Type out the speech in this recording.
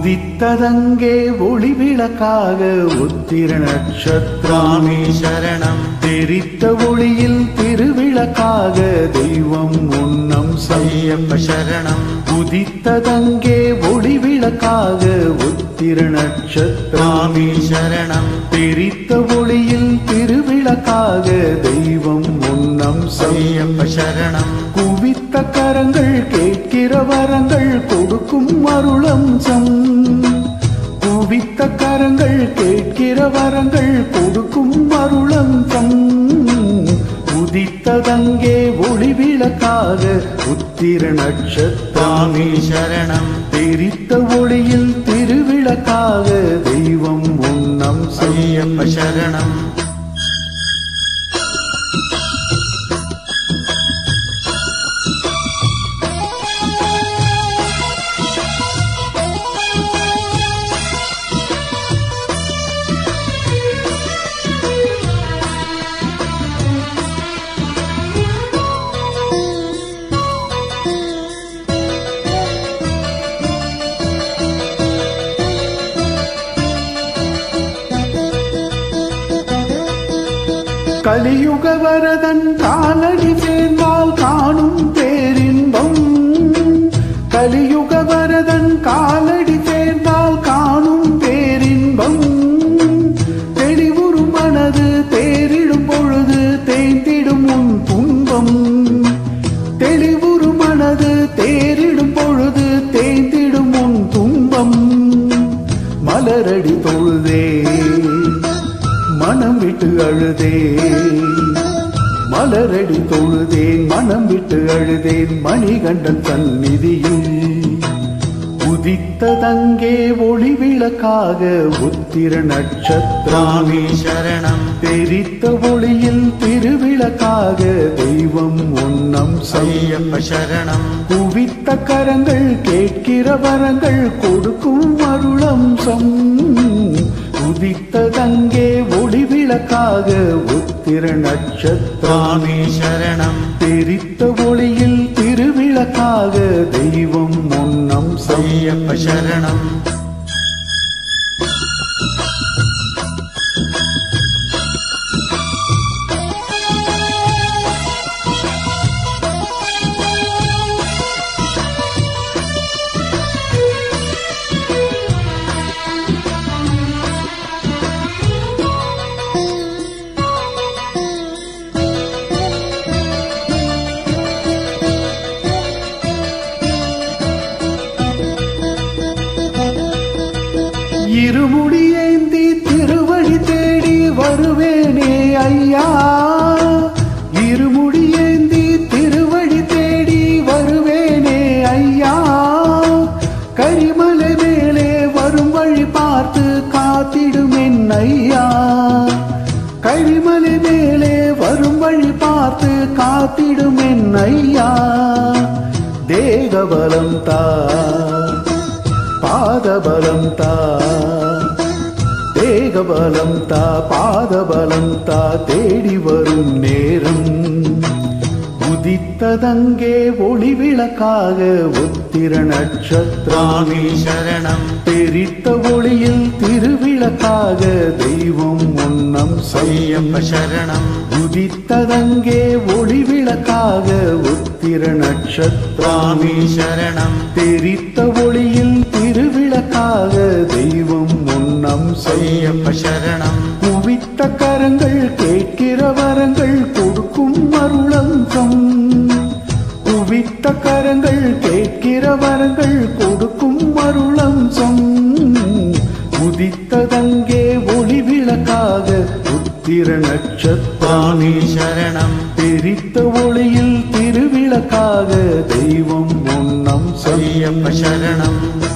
உதித்ததங்கே ஒளி விளக்காக உத்திர நட்சத்திராமே சரணம் தெரித்த ஒளியில் திருவிளக்காக தெய்வம் உன்னம் செய்யம் ஐயப்ப சரணம் உதித்ததங்கே ஒளி விளக்காக உத்திர நட்சத்திராமே சரணம் தெரித்த ஒளியில் திருவிளக்காக தெய்வம் உன்னம் செய்யம் ஐயப்ப சரணம் குவித்த கரங்கள் கேட்கிற வரங்கள் கொடுக்கும் அருளம்சம் குவித்த கரங்கள் கேட்கிற வரங்கள் கொடுக்கும் அருளம்சம் உதித்ததங்கே ஒளி விளக்காக உத்திர நட்சத்திராமே சரணம் தெரித்த ஒளியில் திருவிளக்காக தெய்வம் உன்னம் செய்யம் ஐயப்ப சரணம் கலியுக வரதன் காலடி சேர்ந்தால் காணும் பேரின்பம் கலியுக வரதன் காலடி சேர்ந்தால் காணும் பேரின்பம் தெளிவுறு மனது தேரிடும் பொழுது தேய்ந்திடும் உன் துன்பம் தெளிவுறு மனது தேரிடும் பொழுது தேய்ந்திடும் உன் துன்பம் மலரடி தொழுதே மனம் விட்டு அழுதேன் மலரடி தொழுதேன் மனம் விட்டு அழுதேன் மணிகண்டன் சந்நிதியில் உதித்ததங்கே ஒளி விளக்காக உத்திர நட்சத்திராமே சரணம் தெரித்த ஒளியில் திருவிளக்காக தெய்வம் உன்னம் செய்யம் ஐயப்ப சரணம் குவித்த கரங்கள் கேட்கிற வரங்கள் கொடுக்கும் அருளம்சம் உதித்ததங்கே ஒளி விளக்காக உத்திர நட்சத்திராமே சரணம் தெரித்த ஒளியில் திருவிளக்காக தெய்வம் முன்னம் செய்யம் ஐயப்ப சரணம் இருமுடியேந்தி திருவடி தேடி வருவேனே ஐயா இருமுடியேந்தி திருவடி தேடி வருவேனே ஐயா கரிமலை மேலே வரும் வழி பார்த்து காத்திடும் என் ஐயா கரிமலை மேலே வரும் வழி பார்த்து காத்திடும் என் ஐயா தேகபலம் தா பாதபலம் தா தேகபலம் தா பாதபலம் தா தேடி வரும் நேரம் உதித்ததங்கே ஒளி விளக்காக உத்திர நட்சத்திராமே சரணம் தெரித்த ஒளியில் திருவிளக்காக தெய்வம் உன்னம் செய்யம் ஐயப்ப சரணம் உதித்ததங்கே ஒளி விளக்காக உத்திர நட்சத்திராமே சரணம் தெரித்த ஒளியில் திருவிளக்காக தெய்வம் முன்னம் செய்யம் ஐயப்ப சரணம் குவித்த கரங்கள் கேட்கிற வரங்கள் கொடுக்கும் அருளம்சம் குவித்த கரங்கள் கேட்கிற வரங்கள் கொடுக்கும் அருளம்சம் உதித்ததங்கே ஒளி விளக்காக உத்திர நட்சத்திராமே சரணம் தெரித்த ஒளியில் திருவிளக்காக தெய்வம் முன்னம் செய்யம் ஐயப்ப சரணம்